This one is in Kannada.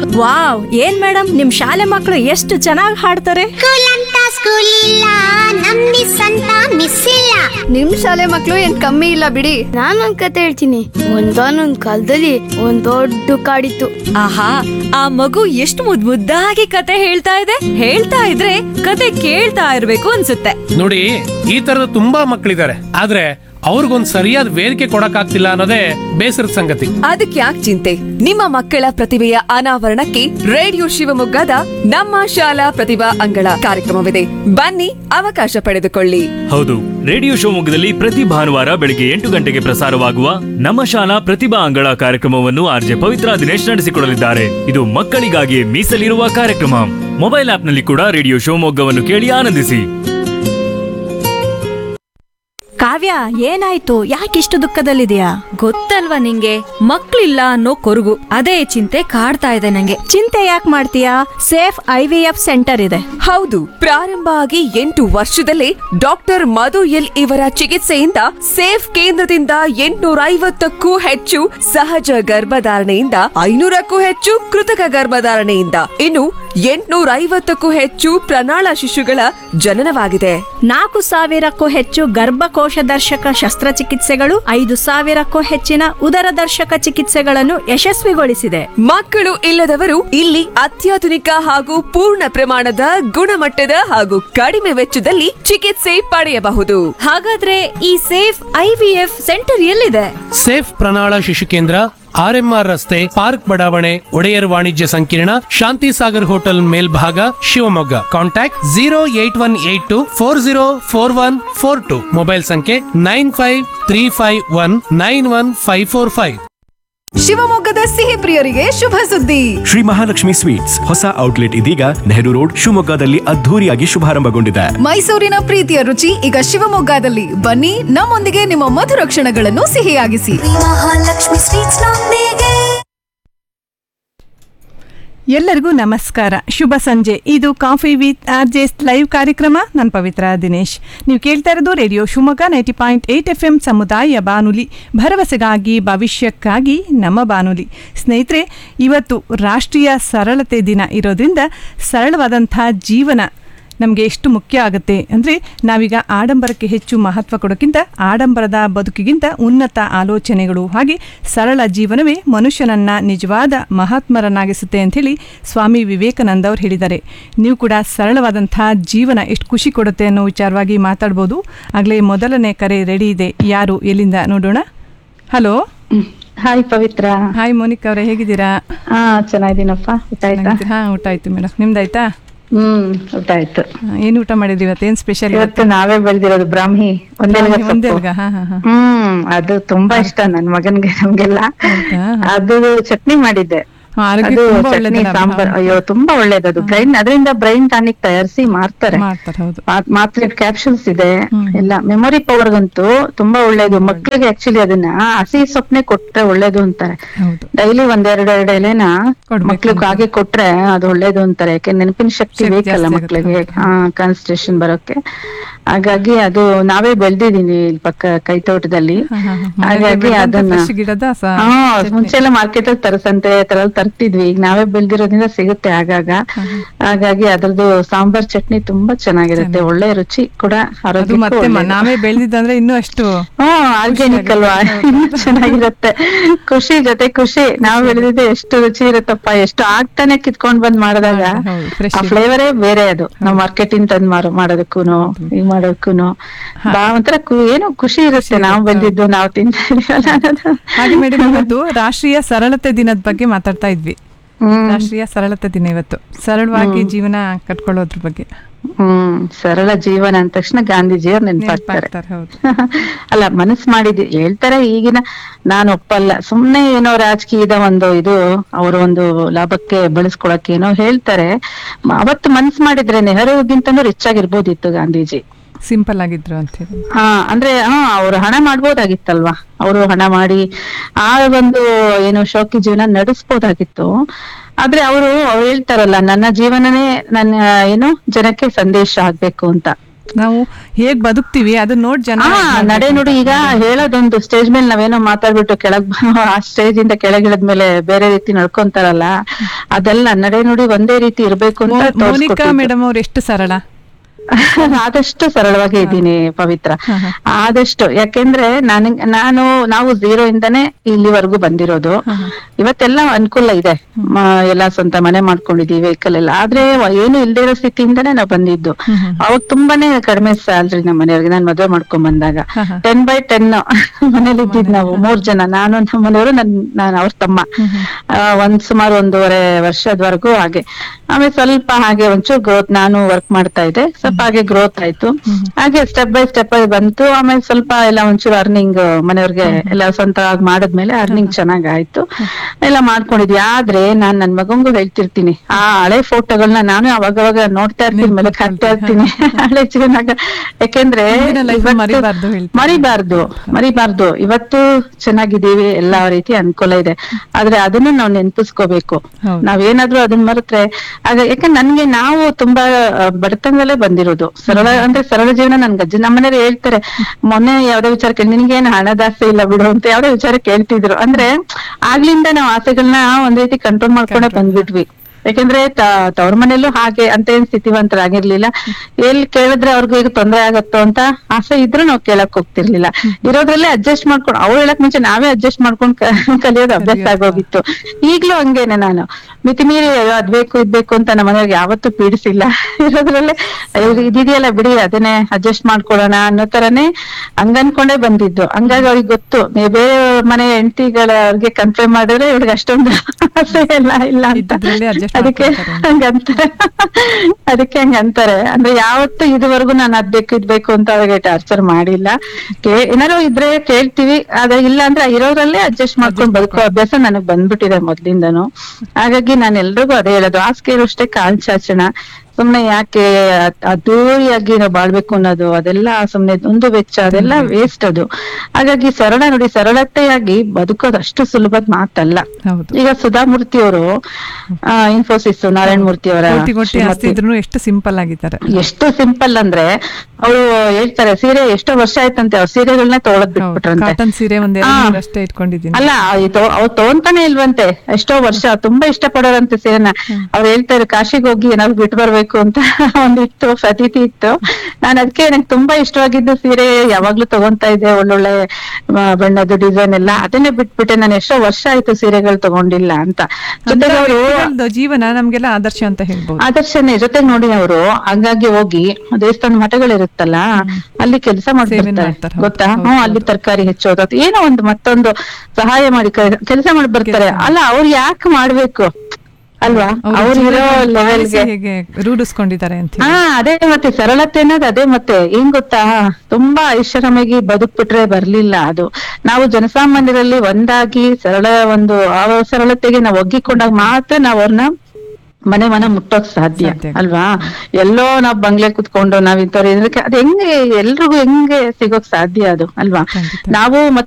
ವಾವ್ ಏನ್ ಮೇಡಮ್ ನಿಮ್ ಶಾಲೆ ಮಕ್ಕಳು ಎಷ್ಟು ಚೆನ್ನಾಗಿ ಹಾಡ್ತಾರೆ ಸ್ಕೂಲ್ ಅಂತ ಸ್ಕೂಲ್ ಇಲ್ಲ ನಮ್ ಮಿಸ್ ಅಂತ ಮಿಸ್ ಇಲ್ಲ ನಿಮ್ ಶಾಲೆ ಮಕ್ಳು ಏನ್ ಕಮ್ಮಿ ಇಲ್ಲ ಬಿಡಿ ನಾನೊಂದ್ ಕತೆ ಹೇಳ್ತೀನಿ ಒಂದಾನೊಂದ್ ಕಾಲದಲ್ಲಿ ಒಂದ್ ದೊಡ್ಡ ಕಾಡಿತ್ತು ಆಹಾ ಆ ಮಗು ಎಷ್ಟು ಮುದ್ ಮುದ್ದಾಗಿ ಕತೆ ಹೇಳ್ತಾ ಇದೆ ಹೇಳ್ತಾ ಇದ್ರೆ ಕತೆ ಕೇಳ್ತಾ ಇರ್ಬೇಕು ಅನ್ಸುತ್ತೆ ನೋಡಿ ಈ ತರದ ತುಂಬಾ ಮಕ್ಕಳಿದ್ದಾರೆ ಆದ್ರೆ ಅವ್ರಿಗೊಂದ್ ಸರಿಯಾದ ವೇದಿಕೆ ಕೊಡಕ್ಕಾಗ್ತಿಲ್ಲ ಅನ್ನೋದೇ ಬೇಸರದ ಸಂಗತಿ ಅದಕ್ಕೆ ಯಾಕೆ ಚಿಂತೆ ನಿಮ್ಮ ಮಕ್ಕಳ ಪ್ರತಿಭೆಯ ಅನಾವರಣಕ್ಕೆ ರೇಡಿಯೋ ಶಿವಮೊಗ್ಗದ ನಮ್ಮ ಶಾಲಾ ಪ್ರತಿಭಾ ಅಂಗಳ ಕಾರ್ಯಕ್ರಮವಿದೆ ಬನ್ನಿ ಅವಕಾಶ ಪಡೆದುಕೊಳ್ಳಿ ಹೌದು ರೇಡಿಯೋ ಶಿವಮೊಗ್ಗದಲ್ಲಿ ಪ್ರತಿ ಭಾನುವಾರ ಬೆಳಿಗ್ಗೆ ಎಂಟು ಗಂಟೆಗೆ ಪ್ರಸಾರವಾಗುವ ನಮ್ಮ ಶಾಲಾ ಪ್ರತಿಭಾ ಅಂಗಳ ಕಾರ್ಯಕ್ರಮವನ್ನು ಆರ್ಜೆ ಪವಿತ್ರ ದಿನೇಶ್ ನಡೆಸಿಕೊಡಲಿದ್ದಾರೆ ಇದು ಮಕ್ಕಳಿಗಾಗಿ ಮೀಸಲಿರುವ ಕಾರ್ಯಕ್ರಮ ಮೊಬೈಲ್ ಆಪ್ನಲ್ಲಿ ಕೂಡ ರೇಡಿಯೋ ಶಿವಮೊಗ್ಗವನ್ನು ಕೇಳಿ ಆನಂದಿಸಿ ಕಾವ್ಯ ಏನಾಯ್ತು ಯಾಕಿಷ್ಟು ದುಃಖದಲ್ಲಿದೆಯಾ ಗೊತ್ತಲ್ವಾ ನಿಂಗೆ ಮಕ್ಳಿಲ್ಲ ಅನ್ನೋ ಕೊರಗು ಅದೇ ಚಿಂತೆ ಕಾಡ್ತಾ ಇದೆ ನಂಗೆ ಚಿಂತೆ ಯಾಕೆ ಮಾಡ್ತೀಯಾ safe I V F centre ಇದೆ ಹೌದು ಪ್ರಾರಂಭ ಆಗಿ ಎಂಟು ವರ್ಷದಲ್ಲೇ ಡಾಕ್ಟರ್ ಮಧು ಎಲ್ ಇವರ ಚಿಕಿತ್ಸೆಯಿಂದ ಸೇಫ್ ಕೇಂದ್ರದಿಂದ ಎಂಟುನೂರ ಐವತ್ತಕ್ಕೂ ಹೆಚ್ಚು ಸಹಜ ಗರ್ಭಧಾರಣೆಯಿಂದ ಐನೂರಕ್ಕೂ ಹೆಚ್ಚು ಕೃತಕ ಗರ್ಭಧಾರಣೆಯಿಂದ ಇನ್ನು ಎಂಟುನೂರ ಐವತ್ತಕ್ಕೂ ಹೆಚ್ಚು ಪ್ರಣಾಳ ಶಿಶುಗಳ ಜನನವಾಗಿದೆ ನಾಲ್ಕು ಸಾವಿರಕ್ಕೂ ಹೆಚ್ಚು ಗರ್ಭಕೋಶ ದರ್ಶಕ ಶಸ್ತ್ರಚಿಕಿತ್ಸೆಗಳು ಐದು ಸಾವಿರಕ್ಕೂ ಹೆಚ್ಚಿನ ಉದರ ದರ್ಶಕ ಚಿಕಿತ್ಸೆಗಳನ್ನು ಯಶಸ್ವಿಗೊಳಿಸಿದೆ ಮಕ್ಕಳು ಇಲ್ಲದವರು ಇಲ್ಲಿ ಅತ್ಯಾಧುನಿಕ ಹಾಗೂ ಪೂರ್ಣ ಪ್ರಮಾಣದ ಗುಣಮಟ್ಟದ ಹಾಗೂ ಕಡಿಮೆ ವೆಚ್ಚದಲ್ಲಿ ಚಿಕಿತ್ಸೆ ಪಡೆಯಬಹುದು ಹಾಗಾದ್ರೆ ಈ safe I V F centre ಎಲ್ಲಿದೆ ಸೇಫ್ ಪ್ರಣಾಳ ಶಿಶು ಕೇಂದ್ರ ಆರ್ಎಂಆರ್ ರಸ್ತೆ ಪಾರ್ಕ್ ಬಡಾವಣೆ ಒಡೆಯರ್ ವಾಣಿಜ್ಯ ಸಂಕೀರ್ಣ ಶಾಂತಿ ಸಾಗರ್ ಹೋಟೆಲ್ ಮೇಲ್ಭಾಗ Shivamogga contact zero eight one eight two four zero four one four two mobile ಸಂಖ್ಯೆ nine five three five one nine one five four five ಶಿವಮೊಗ್ಗದ ಸಿಹಿ ಪ್ರಿಯರಿಗೆ ಶುಭ ಸುದ್ದಿ ಶ್ರೀ ಮಹಾಲಕ್ಷ್ಮಿ ಸ್ವೀಟ್ಸ್ ಹೊಸ ಔಟ್ಲೆಟ್ ಇದೀಗ ನೆಹರು ರೋಡ್ ಶಿವಮೊಗ್ಗದಲ್ಲಿ ಅದ್ಧೂರಿಯಾಗಿ ಶುಭಾರಂಭಗೊಂಡಿದೆ ಮೈಸೂರಿನ ಪ್ರೀತಿಯ ರುಚಿ ಈಗ ಶಿವಮೊಗ್ಗದಲ್ಲಿ ಬನ್ನಿ ನಮ್ಮೊಂದಿಗೆ ನಿಮ್ಮ ಮಧುರ ಕ್ಷಣಗಳನ್ನು ಸಿಹಿಯಾಗಿಸಿ ಮಹಾಲಕ್ಷ್ಮಿ ಸ್ವೀಟ್ಸ್ ನೊಂದಿಗೆ ಎಲ್ಲರಿಗೂ ನಮಸ್ಕಾರ ಶುಭ ಸಂಜೆ ಇದು coffee with RJs live ಕಾರ್ಯಕ್ರಮ ನಾನು ಪವಿತ್ರ ದಿನೇಶ್ ನೀವು ಕೇಳ್ತಾ ಇರೋದು radio Shivamogga ninety point eight F M ಸಮುದಾಯ ಬಾನುಲಿ ಭರವಸೆಗಾಗಿ ಭವಿಷ್ಯಕ್ಕಾಗಿ ನಮ್ಮ ಬಾನುಲಿ ಸ್ನೇಹಿತರೆ ಇವತ್ತು ರಾಷ್ಟ್ರೀಯ ಸರಳತೆ ದಿನ ಇರೋದ್ರಿಂದ ಸರಳವಾದಂಥ ಜೀವನ ನಮಗೆ ಎಷ್ಟು ಮುಖ್ಯ ಆಗುತ್ತೆ ಅಂದರೆ ನಾವೀಗ ಆಡಂಬರಕ್ಕೆ ಹೆಚ್ಚು ಮಹತ್ವ ಕೊಡೋಕ್ಕಿಂತ ಆಡಂಬರದ ಬದುಕಿಗಿಂತ ಉನ್ನತ ಆಲೋಚನೆಗಳು ಹಾಗೆ ಸರಳ ಜೀವನವೇ ಮನುಷ್ಯನನ್ನು ನಿಜವಾದ ಮಹಾತ್ಮರನ್ನಾಗಿಸುತ್ತೆ ಅಂಥೇಳಿ ಸ್ವಾಮಿ ವಿವೇಕಾನಂದ ಅವರು ಹೇಳಿದ್ದಾರೆ ನೀವು ಕೂಡ ಸರಳವಾದಂಥ ಜೀವನ ಎಷ್ಟು ಖುಷಿ ಕೊಡುತ್ತೆ ಅನ್ನೋ ವಿಚಾರವಾಗಿ ಮಾತಾಡ್ಬೋದು ಆಗಲೇ ಮೊದಲನೇ ಕರೆ ರೆಡಿ ಇದೆ ಯಾರು ಎಲ್ಲಿಂದ ನೋಡೋಣ ಹಲೋ ಹಾಯ್ ಪವಿತ್ರ ಹಾಯ್ ಮೋನಿಕ್ ಅವರೇ ಹೇಗಿದ್ದೀರಾ ಹಾ ಚೆನ್ನಾಗಿದ್ದೀನಪ್ಪ ಊಟ ಆಯ್ತಾ ಹಾಂ ಊಟ ಆಯ್ತು ಮೇಡಮ್ ನಿಮ್ದಾಯ್ತಾ ಹ್ಮ್ ಊಟ ಆಯ್ತು ಏನು ಊಟ ಮಾಡಿದ್ರಿ ಇವತ್ತು ಏನು ಸ್ಪೆಷಲ್ ಇವತ್ತು ನಾವೇ ಬೆಳ್ದಿರೋದು ಬ್ರಾಹ್ಮಿ ಒಂದೆಲ್ಗ ಸೊಪ್ಪು. ಒಂದೆಲ್ಗ ಹಾ ಹಾ ಹಾ ಹ್ಮ್ ಅದು ತುಂಬಾ ಇಷ್ಟ ನನ್ ಮಗನ್ಗೆ ನಮ್ಗೆಲ್ಲ ಅದು ಚಟ್ನಿ ಮಾಡಿದ್ದೆ ಹಾ, ಆರೋಗ್ಯಕ್ಕೆ ಅದು ತುಂಬಾ ಚಟ್ನಿ ಒಳ್ಳೇದಲ್ಲ ಸಾಂಬಾರ್ ಅಯ್ಯೋ ತುಂಬಾ ಒಳ್ಳೇದದು ಬ್ರೈನ್ ಅದರಿಂದ ಬ್ರೈನ್ ಟಾನಿಕ್ ತಯಾರಿಸಿ ಮಾರ್ತಾರೆ ಮಾಡ್ತಾರೆ ಹೌದು ಮಾತ್ರೆ ಕ್ಯಾಪ್ಸೂಲ್ಸ್ ಇದೆ ಎಲ್ಲ ಮೆಮೊರಿ ಪವರ್ಗಂತೂ ತುಂಬಾ ಒಳ್ಳೇದು ಮಕ್ಳಿಗೆ ಆಕ್ಚುಲಿ ಅದನ್ನ ಹಸಿ ಸೊಪ್ಪನೆ ಕೊಟ್ರೆ ಒಳ್ಳೇದು ಅಂತಾರೆ ಹೌದು ಡೈಲಿ ಒಂದೆರಡು ಎರಡು ಎಲೆನ ಮಕ್ಳಿಗೆ ಹಾಗೆ ಕೊಟ್ರೆ ಅದು ಒಳ್ಳೇದು ಅಂತಾರೆ ಯಾಕೆ ನೆನಪಿನ ಶಕ್ತಿ ಶಕ್ತಿ ಬೇಕಲ್ಲ ಜಾಸ್ತಿ ಮಕ್ಳಿಗೆ ಹಾ ಕಾನ್ಸಂಟ್ರೇಷನ್ ಬರೋಕೆ ಹಾಗಾಗಿ ಅದು ನಾವೇ ಬೆಳ್ದಿದೀನಿ ಇಲ್ಲಿ ಪಕ್ಕ ಕೈ ತೋಟದಲ್ಲಿ ಹಾಗಾಗಿ ಅದನ್ನ ಫ್ರೆಶ್ ಗಿಡದ ಸ- ಹಾ ಮುಂಚೆ ಎಲ್ಲ ಮಾರ್ಕೆಟ್ ಅಲ್ಲಿ ತರಸಂತೆ ತರ ತರ್ತಿದ್ವಿ ಈಗ ನಾವೇ ಬೆಳ್ದಿರೋದ್ರಿಂದ ಸಿಗುತ್ತೆ ಆಗಾಗ ಹಾಗಾಗಿ ಅದ್ರದ್ದು ಸಾಂಬಾರ್ ಚಟ್ನಿ ತುಂಬಾ ಚೆನ್ನಾಗಿರುತ್ತೆ ಒಳ್ಳೆ ರುಚಿ ಕೂಡ ಅದು ಆರೋಗ್ಯಕ್ಕೂ ಮತ್ತೆ ಮ- ಒಳ್ಳೇದು. ನಾವೇ ಬೆಳೆದಿದ್ದಂದ್ರೆ ಇನ್ನೂ ಅಷ್ಟು ಹ್ಮ್ ಆರ್ಗ್ಯಾನಿಕ್ ಅಲ್ವಾ ಇನ್ನು ಚೆನ್ನಾಗಿರುತ್ತೆ ಖುಷಿ ಜೊತೆ ಖುಷಿ ನಾವ್ ಬೆಳೆದಿದ್ದು ಎಷ್ಟು ರುಚಿ ಇರುತ್ತಪ್ಪ ಎಷ್ಟು ಆಗ್ತಾನೆ ಕಿತ್ಕೊಂಡ್ ಬಂದ್ ಮಾಡಿದಾಗ ಆ ಫ್ಲೇವರೇ ಬೇರೆ ಅದು ನಾವ್ ಮಾರ್ಕೆಟ್ ಇಂದ ತಂದ್ ಮಾರೋ ಮಾಡೋದಕ್ಕೂನು ಈಗ ಮಾಡೋದಕ್ಕೂನು ಬಾ ಒಂಥರ ಕು- ಏನೋ ಖುಷಿ ಇರುತ್ತೆ ನಾವ್ ಬೆಳೆದಿದ್ದು ನಾವ್ ತಿಂತಾ ಇದೀವಲ್ಲ ಅನ್ನೋದು. ಹಾಗೆ ಮೇಡಮ್ ಇವತ್ತು ರಾಷ್ಟ್ರೀಯ ಸರಳತೆ ದಿನದ ಬಗ್ಗೆ ಮಾತಾಡ್ತಾ ಇದ್ವಿ ರಾಷ್ಟ್ರೀಯ ಸರಳತೆ ದಿನ ಇವತ್ತು ಸರಳವಾಗಿ ಜೀವನ ಕಟ್ಕೊಳ್ಳೋದ್ರ ಬಗ್ಗೆ ಹ್ಮ್ ಸರಳ ಜೀವನ ಅಂದ ತಕ್ಷಣ ಗಾಂಧೀಜಿಯವ್ರು ನೆನ್ಪಾಗ್ತಾರೆ ನೆನ್ಪಾಗ್ತಾರೆ, ಹೌದು ಅಲ್ಲ ಮನಸ್ ಮಾಡಿದ್ ಹೇಳ್ತಾರೆ ಈಗಿನ ನಾನು ಒಪ್ಪಲ್ಲ ಸುಮ್ನೆ ಏನೋ ರಾಜಕೀಯದ ಒಂದು ಇದು ಅವ್ರ ಒಂದು ಲಾಭಕ್ಕೆ ಬಳಸ್ಕೊಳಕ್ಕೆ ಏನೋ ಹೇಳ್ತಾರೆ ಮ- ಅವತ್ತು ಮನಸ್ ಮಾಡಿದ್ರೆ ನೆಹರುಗಿಂತನೂ ರಿಚ್ ಆಗಿರ್ಬೋದಿತ್ತು ಗಾಂಧೀಜಿ ಸಿಂಪಲ್ ಆಗಿದ್ರು ಅಂತ ಹೇಳಿ ಹಾ ಅಂದ್ರೆ ಹಾ ಅವ್ರು ಹಣ ಮಾಡ್ಬೋದಾಗಿತ್ತಲ್ವಾ ಅವರು ಹಣ ಮಾಡಿ ಆ ಒಂದು ಏನು ಶೋಕಿ ಜೀವನ ನಡೆಸ್ಬೋದಾಗಿತ್ತು ಆದ್ರೆ ಅವರು ಅವ್ರು ಹೇಳ್ತಾರಲ್ಲ ನನ್ನ ಜೀವನನೇ ನನ್ನ ಏನು ಜನಕ್ಕೆ ಸಂದೇಶ ಆಗ್ಬೇಕು ಅಂತ ನಾವು ಹೇಗ್ ಬದುಕ್ತಿವಿ ಅದನ್ನ ನೋಡ್ ಜನ ಹಾ ನಡೆ ನುಡಿ ಈಗ ಹೇಳೋದೊಂದು ಸ್ಟೇಜ್ ಮೇಲೆ ನಾವೇನೋ ಮಾತಾಡ್ಬಿಟ್ಟು ಕೆಳಗ್ ಬ- ಆ ಸ್ಟೇಜ್ ಇಂದ ಕೆಳಗಿಳಿದ್ಮೇಲೆ ಬೇರೆ ರೀತಿ ನಡ್ಕೊಂತಾರಲ್ಲ ಅದೆಲ್ಲ ನಡೆ ನುಡಿ ಒಂದೇ ರೀತಿ ಇರ್ಬೇಕು ಅಂತ ಮೋನಿಕಾ ತೋರ್ಸ್ಕೊಟ್ಟಿದ್ದು. ಮೇಡಮ್ ಅವ್ರು ಎಷ್ಟು ಸರಳ ಆದಷ್ಟು ಸರಳವಾಗಿ ಇದ್ದೀನಿ ಪವಿತ್ರ ಆದಷ್ಟು ಯಾಕೆಂದ್ರೆ ನಾನು ನಾನು ನಾವು ಝೀರೋ ಇಂದಾನೆ ಇಲ್ಲಿವರೆಗೂ ಬಂದಿರೋದು ಇವತ್ತೆಲ್ಲ ಅನುಕೂಲ ಇದೆ ಮ- ಎಲ್ಲ ಸ್ವಂತ ಮನೆ ಮಾಡ್ಕೊಂಡಿದೀವಿ ವೆಹಿಕಲ್ ಎಲ್ಲ ಆದ್ರೆ ವ- ಏನು ಇಲ್ದೇ ಇರೋ ಸ್ಥಿತಿಯಿಂದಾನೇ ನಾವು ಬಂದಿದ್ದು ಅವಾಗ ತುಂಬಾನೇ ಕಡಿಮೆ ಸ್ಯಾಲ್ರಿ ನಮ್ಮ ಮನೆಯವ್ರಿಗೆ ನಾನ್ ಮದ್ವೆ ಮಾಡ್ಕೊಂಡ್ ಬಂದಾಗ ಟೆನ್ ಬೈ ಟೆನ್ ಮನೇಲಿ ಇದ್ದಿದ್ ನಾವು ಮೂರ್ ಜನ ನಾನು ನಮ್ಮ ಮನೆಯವರು ನನ್ ನಾನು ಅವ್ರ ತಮ್ಮ ಆ, ಒಂದ್ ಸುಮಾರು ಒಂದೂವರೆ ವರ್ಷದವರೆಗೂ ಹಾಗೆ ಆಮೇಲೆ ಸ್ವಲ್ಪ ಹಾಗೆ ಒಂಚೂರು ಗ್ರೋತ್ ನಾನು ವರ್ಕ್ ಮಾಡ್ತಾ ಇದ್ದೆ ಸ್ವಲ್ಪ ಹಾಗೆ ಗ್ರೋತ್ ಆಯ್ತು ಹಾಗೆ ಸ್ಟೆಪ್ ಬೈ ಸ್ಟೆಪ್ ಆಗಿ ಬಂತು ಆಮೇಲೆ ಸ್ವಲ್ಪ ಎಲ್ಲ ಒಂಚೂರು ಅರ್ನಿಂಗ್ ಮನೆಯವ್ರಿಗೆ ಎಲ್ಲ ಸ್ವಂತವಾಗಿ ಮಾಡಿದ್ಮೇಲೆ ಅರ್ನಿಂಗ್ ಚೆನ್ನಾಗ್ ಆಯ್ತು ಎಲ್ಲ ಮಾಡ್ಕೊಂಡಿದ್ವಿ ಆದ್ರೆ ನಾನ್ ನನ್ ಮಗಂಗೂ ಹೇಳ್ತಿರ್ತೀನಿ ಆ ಹಳೆ ಫೋಟೋಗಳನ್ನ ನಾನು ಅವಾಗ ಅವಾಗ ನೋಡ್ತಾ ಇರ್ತೀನಿ ಮೇಲೆ ಹಾಕ್ತಾ ಇರ್ತೀನಿ ಹಳೆ ಜೀವನಾಗ ಯಾಕೆಂದ್ರೆ ಹಿಂದಿನ life ಇವತ್ತು- ಮರಿಬಾರ್ದು ಹೇಳ್ತಾರೆ. ಮರಿಬಾರ್ದು ಮರಿಬಾರ್ದು ಇವತ್ತು ಚೆನ್ನಾಗಿದ್ದೀವಿ ಎಲ್ಲಾ ರೀತಿ ಅನುಕೂಲ ಇದೆ ಆದ್ರೆ ಅದನ್ನು ನಾವು ನೆನ್ಪಿಸ್ಕೋಬೇಕು ನಾವೇನಾದ್ರೂ ಅದನ್ನ ಮರೆತ್ರೆ ಆಗ ಯಾಕಂದ್ರೆ ನನ್ಗೆ ನಾವು ತುಂಬಾ ಆ, ಬಡತನದಲ್ಲೇ ಬಂದಿರೋದು ಸರಳ ಅಂದ್ರೆ ಸರಳ ಜೀವನ ನನ್ ಗಜ್ಜ ನಮ್ಮನೇಲಿ ಹೇಳ್ತಾರೆ ಮೊನ್ನೆ ಯಾವ್ದೋ ವಿಚಾರ ಕೇಳಿ ನಿನ್ಗೇನ್ ಹಣದಾಸೆ ಇಲ್ಲ ಬಿಡು ಅಂತ ಯಾವ್ದೋ ವಿಚಾರ ಕೇಳ್ತಿದ್ರು ಅಂದ್ರೆ ಆಗ್ಲಿಂದ ನಾವು ಆಸೆಗಳನ್ನ ಒಂದ್ ರೀತಿ ಕಂಟ್ರೋಲ್ ಮಾಡ್ಕೊಂಡೇ ಬಂದ್ಬಿಟ್ವಿ ಯಾಕಂದ್ರೆ ತ- ತವ್ರ ಮನೇಲೂ ಹಾಗೆ ಅಂತ ಏನ್ ಸ್ಥಿತಿವಂತರಾಗಿರ್ಲಿಲ್ಲ ಎಲ್ಲಿ ಕೇಳಿದ್ರೆ ಅವ್ರಿಗೆ ಈಗ ತೊಂದ್ರೆ ಆಗತ್ತೋ ಅಂತ ಆಸೆ ಇದ್ರೂ ನಾವು ಕೇಳಕ್ ಹೋಗ್ತಿರ್ಲಿಲ್ಲ ಇರೋದ್ರಲ್ಲೇ ಅಡ್ಜಸ್ಟ್ ಮಾಡ್ಕೊಂಡು ಅವ್ರು ಹೇಳಕ್ ಮುಂಚೆ ನಾವೇ ಅಡ್ಜಸ್ಟ್ ಮಾಡ್ಕೊಂಡು ಕ- ಕಲಿಯೋದು ಅಭ್ಯಾಸ ಆಗೋಗಿತ್ತು ಈಗ್ಲೂ ಹಂಗೇನೆ ನಾನು ಮಿತಿ ಮೀರಿ ಅಯ್ಯೋ ಅದ್ ಬೇಕು ಇದ್ ಬೇಕು ಅಂತ ನಮ್ಮ ಮನೆಯವ್ರಿಗೆ ಯಾವತ್ತೂ ಪೀಡಿಸಿಲ್ಲ ಇರೋದ್ರಲ್ಲೇ ಅಯ್ಯೋ ಇದಿದೆಯಲ್ಲ ಬಿಡಿ ಅದನ್ನೇ ಅಡ್ಜಸ್ಟ್ ಮಾಡ್ಕೊಳ್ಳೋಣ ಅನ್ನೋ ತರನೇ ಹಂಗ ಅನ್ಕೊಂಡೇ ಬಂದಿದ್ದು ಹಂಗಾಗಿ ಅವ್ರಿಗೆ ಗೊತ್ತು ನೀವು ಬೇರೆ ಮನೆ ಹೆಂಡತಿಗಳವ್ರಿಗೆ ಕಂಪೇರ್ ಮಾಡಿದ್ರೆ ಇವ್ರಿಗೆ ಅಷ್ಟೊಂದು ಆಸೆ ಇಲ್ಲ ಇಲ್ಲ ಅಂತ ಅದಕ್ಕೆ ಹಂಗಂತಾರೆ ಅದಕ್ಕೆ ಹಂಗ ಅಂತಾರೆ ಅಂದ್ರೆ ಯಾವತ್ತು ಇದುವರೆಗೂ ನಾನು ಅದ್ ಬೇಕು ಇದ್ ಬೇಕು ಅಂತ ಅವ್ರಿಗೆ ಟಾರ್ಚರ್ ಮಾಡಿಲ್ಲ ಕೇ- ಏನಾದ್ರು ಇದ್ರೆ ಕೇಳ್ತೀವಿ ಆದ್ರೆ ಇಲ್ಲ ಅಂದ್ರೆ ಇರೋದ್ರಲ್ಲೇ ಅಡ್ಜಸ್ಟ್ ಮಾಡ್ಕೊಂಡು ಬದುಕೋ ಅಭ್ಯಾಸ ನನಗ್ ಬಂದ್ಬಿಟ್ಟಿದೆ ಮೊದ್ಲಿಂದನು ಹಾಗಾಗಿ ನಾನು ಎಲ್ರಿಗೂ ಅದೇ ಹೇಳೋದು ಆಸ್ಕೆ ಇರೋಷ್ಟೇ ಕಾಲ್ ಚಾಚಣ ಸುಮ್ನೆ ಯಾಕೆ ಅದ್- ಅದ್ದೂರಿಯಾಗಿ ನಾವು ಬಾಳ್ಬೇಕು ಅನ್ನೋದು ಅದೆಲ್ಲ ಸುಮ್ನೆ ಒಂದು ವೆಚ್ಚ ಅದೆಲ್ಲ ವೇಸ್ಟ್ ಅದು ಹಾಗಾಗಿ ಸರಳ ನೋಡಿ ಸರಳತೆಯಾಗಿ ಬದುಕೋದು ಅಷ್ಟು ಸುಲಭದ ಮಾತಲ್ಲ ಈಗ ಸುಧಾಮೂರ್ತಿ ಅವರು ಇನ್ಫೋಸಿಸ್ ನಾರಾಯಣ ಮೂರ್ತಿ ಅವರ ಕೋಟಿ ಕೋಟಿ ಆಸ್ತಿ ಇದ್ರೂ ಎಷ್ಟು ಸಿಂಪಲ್ ಆಗಿದ್ದಾರೆ ಎಷ್ಟು ಸಿಂಪಲ್ ಅಂದ್ರೆ ಅವರು ಹೇಳ್ತಾರೆ ಸೀರೆ ಎಷ್ಟೋ ವರ್ಷ ಆಯ್ತಂತೆ ಅವ್ರ ಸೀರೆಗಳನ್ನ ತೊಗೊಳದ್ ಬಿಟ್ಬಿಟ್ರಂತೆ ಕಾಟನ್ ಸೀರೆ ಒಂದ್ ಹಾ. ಎರಡು ಅಷ್ಟೇ ಇಟ್ಕೊಂಡಿದ್ದೀನಿ ಅಲ್ಲ ಇದು ಅವ್ರು ತಗೊಂತಾನೆ ಇಲ್ವಂತೆ ಎಷ್ಟೋ ವರ್ಷ ತುಂಬಾ ಇಷ್ಟ ಪಡೋರಂತೆ ಸೀರೆನ ಅವ್ರು ಹೇಳ್ತಾರೆ ಕಾಶಿಗೆ ಹೋಗಿ ಏನಾದ್ರು ಬಿಟ್ಟು ಬರ್ಬೇಕು ಅಂತ ಒಂದಿತ್ತು ಪ್ರತೀತಿ ಇತ್ತು ನಾನ್ ಅದಕ್ಕೆ ನಂಗೆ ತುಂಬಾ ಇಷ್ಟವಾಗಿದ್ದು ಸೀರೆ ಯಾವಾಗ್ಲೂ ತಗೊಂತಾ ಇದ್ದೆ ಒಳ್ಳೊಳ್ಳೆ ಆ, ಬಣ್ಣದ ಡಿಸೈನ್ ಎಲ್ಲ ಅದನ್ನೇ ಬಿಟ್ಬಿಟ್ಟೆ ನಾನು ಎಷ್ಟೋ ವರ್ಷ ಆಯ್ತು ಸೀರೆಗಳು ತಗೊಂಡಿಲ್ಲ ಅಂತ ಜೊತೆಗೆ ಅವರು ವ್ಯಕ್ತಿಗಳ್ದು ಜೀವನ ನಮ್ಗೆಲ್ಲ ಆದರ್ಶ ಅಂತ ಹೇಳ್ಬೋದು ಆದರ್ಶನೇ ಜೊತೆಗೆ ನೋಡಿ ಅವರು ಹಂಗಾಗಿ ಹೋಗಿ ದೇವಸ್ಥಾನ ಮಠಗಳಿರುತ್ತಲ್ಲ ಅಲ್ಲಿ ಕೆಲಸ ಮಾಡ್ತಿರ್ತಾರೆ ಗೊತ್ತಾ ಹ್ಮ್ ಅಲ್ಲಿ ತರಕಾರಿ ಹೆಚ್ಚೋದು ಅಥವಾ ಏನೋ ಒಂದು ಮತ್ತೊಂದು ಸಹಾಯ ಮಾಡಿ ಕೆಲಸ ಮಾಡಿ ಬರ್ತಾರೆ ಅಲ್ಲ ಅವ್ರು ಯಾಕೆ ಮಾಡ್ಬೇಕು ಅಲ್ವಾ ಅವ್ರ ಅವ್ರು ಇರೋ ಜೀವನದಲ್ಲಿ ಲೆವೆಲ್ಗೆ ಪಾಲಿಸಿ ಹೇಗೆ ರೂಢಿಸ್ಕೊಂಡಿದ್ದಾರೆ ಅಂತ ಹಾ ಅದೇ ಮತ್ತೆ ಸರಳತೆ ಅನ್ನೋದು ಅದೇ ಮತ್ತೆ ಏನ್ ಗೊತ್ತಾ ತುಂಬಾ ಐಷಾರಾಮಿಯಾಗಿ ಬದುಕ್ಬಿಟ್ರೆ ಬರ್ಲಿಲ್ಲ ಅದು ನಾವು ಜನಸಾಮಾನ್ಯರಲ್ಲಿ ಒಂದಾಗಿ ಸರಳ ಒಂದು ಆ ಸರಳತೆಗೆ ನಾವು ಒಗ್ಗಿಕೊಂಡಾಗ ಮಾತ್ರ ನಾವ್ ಅವ್ರನ್ನ ಮನೆ ಮನೆ ಮುಟ್ಟೋಕ್ ಸಾಧ್ಯ ಅಲ್ವಾ ಎಲ್ಲೋ ನಾವ್ ಬಂಗ್ಲೆ ಕುತ್ಕೊಂಡು ನಾವ್ ಇಂಥವ್ರು ಇದಕ್ಕೆ ಅದ್ ಹೆಂಗೆ ಎಲ್ರಿಗೂ ಹೆಂಗೆ ಸಿಗೋಕ್ ಸಾಧ್ಯ ಅದು ಅಲ್ವಾ ನಾವು ಮತ್ತೆ